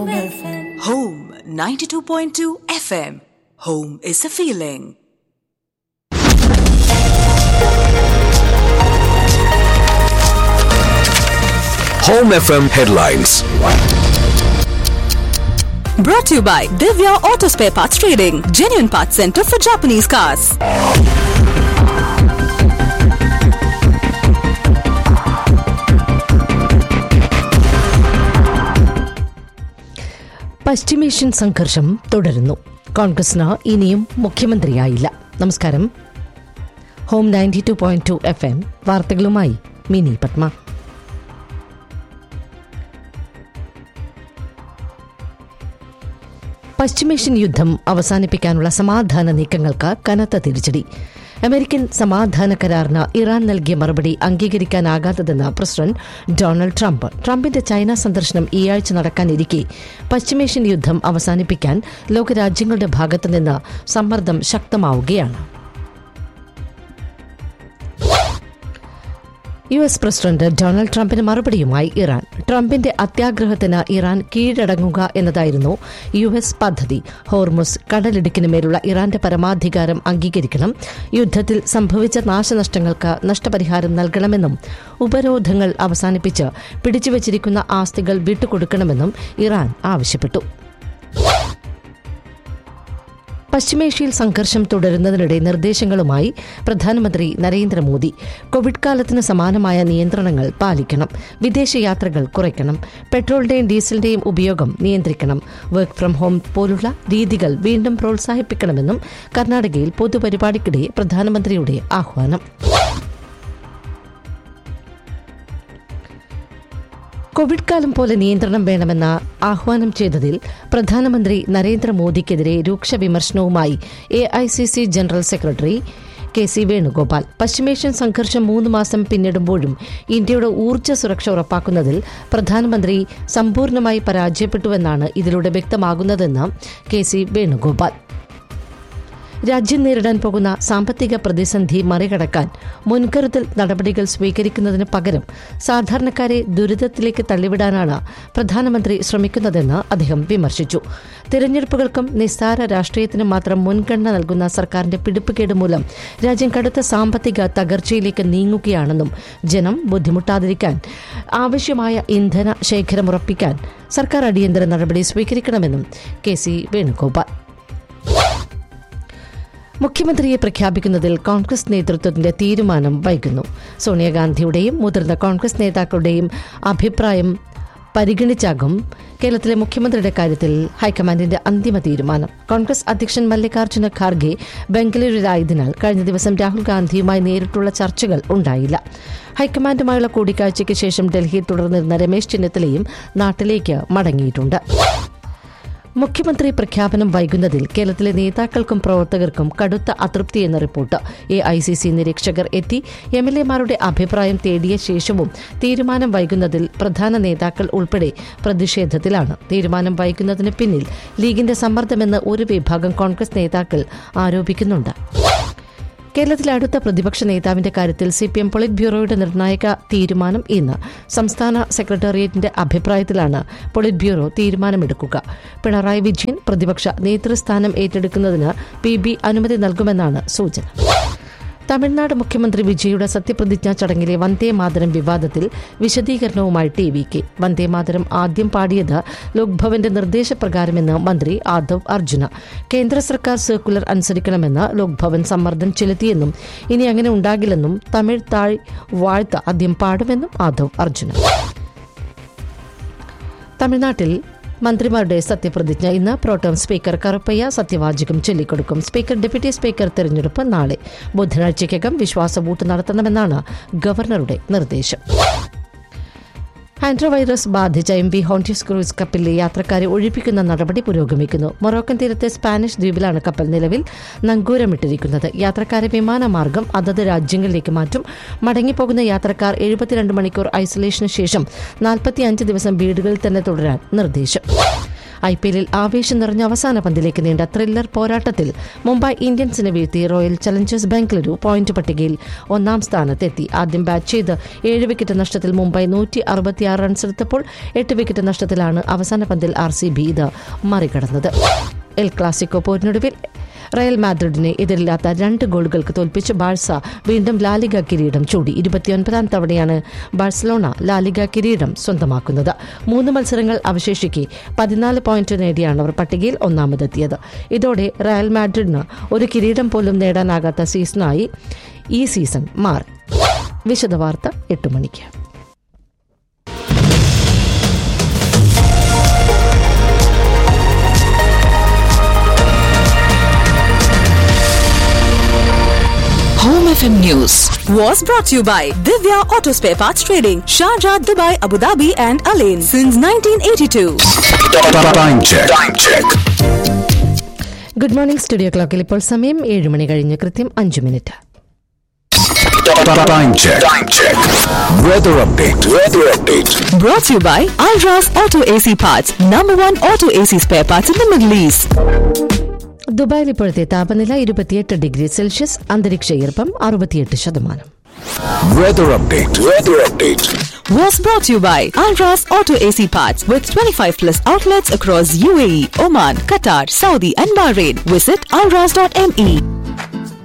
Home 92.2 FM. Home is a feeling. Home FM headlines. Brought to you by Divya Auto Spare Parts Trading, genuine parts center for Japanese cars. പശ്ചിമേഷ്യൻ സംഘർഷം തുടരുന്നു കോൺഗ്രസിന് ഇനിയും മുഖ്യമന്ത്രിയായില്ല നമസ്കാരം ഹോം ninety two point two F M വാർത്തകളുമായി മിനി പത്മ പശ്ചിമേഷ്യൻ യുദ്ധം അവസാനിപ്പിക്കാനുള്ള സമാധാന നീക്കങ്ങൾക്ക് കനത്ത തിരിച്ചടി അമേരിക്കൻ സമാധാന കരാറിന് ഇറാൻ നൽകിയ മറുപടി അംഗീകരിക്കാനാകാത്തതെന്ന് പ്രസിഡന്റ് ഡൊണാൾഡ് ട്രംപ് ട്രംപിന്റെ ചൈന സന്ദർശനം ഈ ആഴ്ച നടക്കാനിരിക്കെ പശ്ചിമേഷ്യൻ യുദ്ധം അവസാനിപ്പിക്കാൻ ലോകരാജ്യങ്ങളുടെ ഭാഗത്തുനിന്ന് സമ്മർദ്ദം ശക്തമാവുകയാണ് യു എസ് പ്രസിഡന്റ് ഡൊണാൾഡ് ട്രംപിന് മറുപടിയുമായി ഇറാൻ ട്രംപിന്റെ അത്യാഗ്രഹത്തിന് ഇറാൻ കീഴടങ്ങുക എന്നതായിരുന്നു യു എസ് പദ്ധതി ഹോർമുസ് കടലിടുക്കിന് മേലുള്ള ഇറാന്റെ പരമാധികാരം അംഗീകരിക്കണം യുദ്ധത്തിൽ സംഭവിച്ച നാശനഷ്ടങ്ങൾക്ക് നഷ്ടപരിഹാരം നൽകണമെന്നും ഉപരോധങ്ങൾ അവസാനിപ്പിച്ച് പിടിച്ചുവച്ചിരിക്കുന്ന ആസ്തികൾ വിട്ടുകൊടുക്കണമെന്നും ഇറാൻ ആവശ്യപ്പെട്ടു പശ്ചിമേഷ്യയിൽ സംഘർഷം തുടരുന്നതിനിടെ നിർദ്ദേശങ്ങളുമായി പ്രധാനമന്ത്രി നരേന്ദ്രമോദി കോവിഡ് കാലത്തിന് സമാനമായ നിയന്ത്രണങ്ങൾ പാലിക്കണം വിദേശയാത്രകൾ കുറയ്ക്കണം പെട്രോളിന്റെയും ഡീസലിന്റെയും ഉപയോഗം നിയന്ത്രിക്കണം വർക്ക് ഫ്രം ഹോം പോലുള്ള രീതികൾ വീണ്ടും പ്രോത്സാഹിപ്പിക്കണമെന്നും കർണാടകയിൽ പൊതുപരിപാടിക്കിടെ പ്രധാനമന്ത്രിയുടെ ആഹ്വാനം കോവിഡ് കാലം പോലെ നിയന്ത്രണം വേണമെന്ന ആഹ്വാനം ചെയ്തതിൽ പ്രധാനമന്ത്രി നരേന്ദ്രമോദിക്കെതിരെ രൂക്ഷ വിമർശനവുമായി A I C C general secretary K C Venugopal പശ്ചിമേഷ്യൻ സംഘർഷം മൂന്ന് മാസം പിന്നിടുമ്പോഴും ഇന്ത്യയുടെ ഊർജ്ജ സുരക്ഷ ഉറപ്പാക്കുന്നതിൽ പ്രധാനമന്ത്രി സമ്പൂർണ്ണമായി പരാജയപ്പെട്ടുവെന്നാണ് ഇതിലൂടെ വ്യക്തമാകുന്നതെന്ന് കെ സി വേണുഗോപാൽ രാജ്യം നേരിടാൻ പോകുന്ന സാമ്പത്തിക പ്രതിസന്ധി മറികടക്കാൻ മുൻകരുതൽ നടപടികൾ സ്വീകരിക്കുന്നതിന് പകരം സാധാരണക്കാരെ ദുരിതത്തിലേക്ക് തള്ളിവിടാനാണ് പ്രധാനമന്ത്രി ശ്രമിക്കുന്നതെന്ന് അദ്ദേഹം വിമർശിച്ചു തിരഞ്ഞെടുപ്പുകൾക്കും നിസ്സാര രാഷ്ട്രീയത്തിനും മാത്രം മുൻഗണന നൽകുന്ന സർക്കാരിന്റെ പിടിപ്പുകേട് മൂലം രാജ്യം കടുത്ത സാമ്പത്തിക തകർച്ചയിലേക്ക് നീങ്ങുകയാണെന്നും ജനം ബുദ്ധിമുട്ടാതിരിക്കാൻ ആവശ്യമായ ഇന്ധന ശേഖരം ഉറപ്പിക്കാൻ സർക്കാർ അടിയന്തര നടപടി സ്വീകരിക്കണമെന്നും കെ സി വേണുഗോപാൽ മുഖ്യമന്ത്രിയെ പ്രഖ്യാപിക്കുന്നതിൽ കോൺഗ്രസ് നേതൃത്വത്തിന്റെ തീരുമാനം വൈകുന്നു സോണിയാഗാന്ധിയുടെയും മുതിർന്ന കോൺഗ്രസ് നേതാക്കളുടെയും അഭിപ്രായം പരിഗണിച്ചാകും കേരളത്തിലെ മുഖ്യമന്ത്രിയുടെ കാര്യത്തിൽ ഹൈക്കമാൻഡിന്റെ അന്തിമ തീരുമാനം കോൺഗ്രസ് അധ്യക്ഷൻ മല്ലികാർജ്ജുന ഖാർഗെ ബംഗളൂരുവിലായതിനാൽ കഴിഞ്ഞ ദിവസം രാഹുൽ ഗാന്ധിയുമായി നേരിട്ടുള്ള ചർച്ചകൾ ഉണ്ടായില്ല ഹൈക്കമാൻഡുമായുള്ള കൂടിക്കാഴ്ചയ്ക്ക് ശേഷം ഡൽഹിയിൽ തുടർന്നിരുന്ന രമേശ് ചെന്നിത്തലയും നാട്ടിലേക്ക് മടങ്ങിയിട്ടുണ്ട് മുഖ്യമന്ത്രി പ്രഖ്യാപനം വൈകുന്നതിൽ കേരളത്തിലെ നേതാക്കൾക്കും പ്രവർത്തകർക്കും കടുത്ത അതൃപ്തിയെന്ന report A I C C നിരീക്ഷകർ എത്തി എം എൽ എമാരുടെ അഭിപ്രായം തേടിയ ശേഷവും തീരുമാനം വൈകുന്നതിൽ പ്രധാന നേതാക്കൾ ഉൾപ്പെടെ പ്രതിഷേധത്തിലാണ് തീരുമാനം വൈകുന്നതിന് പിന്നിൽ ലീഗിന്റെ സമ്മർദ്ദമെന്ന് ഒരു വിഭാഗം കോൺഗ്രസ് നേതാക്കൾ ആരോപിക്കുന്നുണ്ട് കേരളത്തിലെ അടുത്ത പ്രതിപക്ഷ നേതാവിന്റെ കാര്യത്തിൽ സി പി എം പൊളിറ്റ് ബ്യൂറോയുടെ നിർണായക തീരുമാനം ഇന്ന് സംസ്ഥാന സെക്രട്ടേറിയറ്റിന്റെ അഭിപ്രായത്തിലാണ് പൊളിറ്റ് ബ്യൂറോ തീരുമാനമെടുക്കുക പിണറായി വിജയൻ പ്രതിപക്ഷ നേതൃസ്ഥാനം ഏറ്റെടുക്കുന്നതിന് പി ബി അനുമതി നൽകുമെന്നാണ് സൂചന തമിഴ്നാട് മുഖ്യമന്ത്രി വിജയുടെ സത്യപ്രതിജ്ഞാ ചടങ്ങിലെ വന്ദേമാതരം വിവാദത്തിൽ വിശദീകരണവുമായി ടി വി കെ വന്ദേമാതരം ആദ്യം പാടിയത് ലോക്ഭവന്റെ നിർദ്ദേശപ്രകാരമെന്ന് മന്ത്രി ആദവ് അർജുന കേന്ദ്ര സർക്കാർ സർക്കുലർ അനുസരിക്കണമെന്ന് ലോക്ഭവൻ സമ്മർദ്ദം ചെലുത്തിയെന്നും ഇനി അങ്ങനെ ഉണ്ടാകില്ലെന്നും തമിഴ് താഴ് വാഴ്ത്ത ആദ്യം പാടുമെന്നും ആദവ് അർജുന തമിഴ്നാട്ടിൽ മന്ത്രിമാരുടെ സത്യപ്രതിജ്ഞ ഇന്ന് പ്രോട്ടോം സ്പീക്കർ കറുപ്പയ്യ സത്യവാചകം ചൊല്ലിക്കൊടുക്കും സ്പീക്കർ ഡെപ്യൂട്ടി സ്പീക്കർ തെരഞ്ഞെടുപ്പ് നാളെ ബുധനാഴ്ചയ്ക്കകം വിശ്വാസ വോട്ട് നടത്തണമെന്നാണ് ഗവർണറുടെ നിർദ്ദേശം ആൻഡ്രോവൈറസ് ബാധിച്ച എം വി ഹോണ്ടിസ് ക്രൂസ് കപ്പലിലെ യാത്രക്കാരെ ഒഴിപ്പിക്കുന്ന നടപടി പുരോഗമിക്കുന്നു മൊറോക്കൻ തീരത്തെ സ്പാനിഷ് ദ്വീപിലാണ് കപ്പൽ നിലവിൽ നങ്കൂരമിട്ടിരിക്കുന്നത് യാത്രക്കാരെ വിമാനമാർഗം അതത് രാജ്യങ്ങളിലേക്ക് മാറ്റും മടങ്ങിപ്പോകുന്ന യാത്രക്കാർ എഴുപത്തിരണ്ട് മണിക്കൂർ ഐസൊലേഷന് ശേഷം നാൽപ്പത്തിയഞ്ച് ദിവസം വീടുകളിൽ തന്നെ തുടരാൻ നിർദ്ദേശം ഐ പി എല്ലിൽ ആവേശം നിറഞ്ഞ അവസാന പന്തിലേക്ക് നീണ്ട ത്രില്ലർ പോരാട്ടത്തിൽ മുംബൈ ഇന്ത്യൻസിനെ വീഴ്ത്തി റോയൽ ചലഞ്ചേഴ്സ് ബാംഗ്ലൂരു പോയിന്റ് പട്ടികയിൽ ഒന്നാം സ്ഥാനത്തെത്തി ആദ്യം ബാറ്റ് ചെയ്ത് ഏഴ് വിക്കറ്റ് നഷ്ടത്തിൽ മുംബൈ നൂറ്റി അറുപത്തിയാറ് റൺസ് എടുത്തപ്പോൾ എട്ട് വിക്കറ്റ് നഷ്ടത്തിലാണ് അവസാന പന്തിൽ ആർ സി ബി ഇത് മറികടന്നത് എൽ ക്ലാസിക്കോ പോരിനൊടുവിൽ റയൽ മാദ്രിഡിനെ എതിരില്ലാത്ത രണ്ട് ഗോളുകൾക്ക് തോൽപ്പിച്ച് ബാഴ്സ വീണ്ടും ലാലിഗ കിരീടം ചൂടി ഇരുപത്തിയൊൻപതാം തവണയാണ് ബാഴ്സലോണ ലാലിഗ കിരീടം സ്വന്തമാക്കുന്നത് മൂന്ന് മത്സരങ്ങൾ അവശേഷിക്കെ പതിനാല് പോയിന്റ് നേടിയാണ് അവർ പട്ടികയിൽ ഒന്നാമതെത്തിയത് ഇതോടെ റയൽ മാഡ്രിഡിന് ഒരു കിരീടം പോലും നേടാനാകാത്ത സീസണായി ഈ സീസൺ മാറി വിശദവാർത്ത എട്ട് മണിക്ക് Home FM News was brought to you by Divya Auto Spare Parts Trading, Sharjah, Dubai, Abu Dhabi, and Alain since 1982. Time check. Time check. Good morning studio ക്ലോക്കിൽ ഇപ്പോൾ സമയം ഏഴ് മണി കഴിഞ്ഞ് കൃത്യം അഞ്ച് minute Time check. Time check. Weather update. Weather update. Brought to you by Alras Auto AC Parts, number one auto AC spare parts in the Middle East. ദുബായിൽ ഇപ്പോഴത്തെ താപനില ഇരുപത്തിയെട്ട് ഡിഗ്രി സെൽഷ്യസ് അന്തരീക്ഷ ഈർപ്പം അറുപത്തിയെട്ട് ശതമാനം Weather update. Weather update. Was brought to you by Alras Auto AC Parts with 25 plus outlets across UAE, Oman, Qatar, Saudi, and Bahrain. Visit alras.me.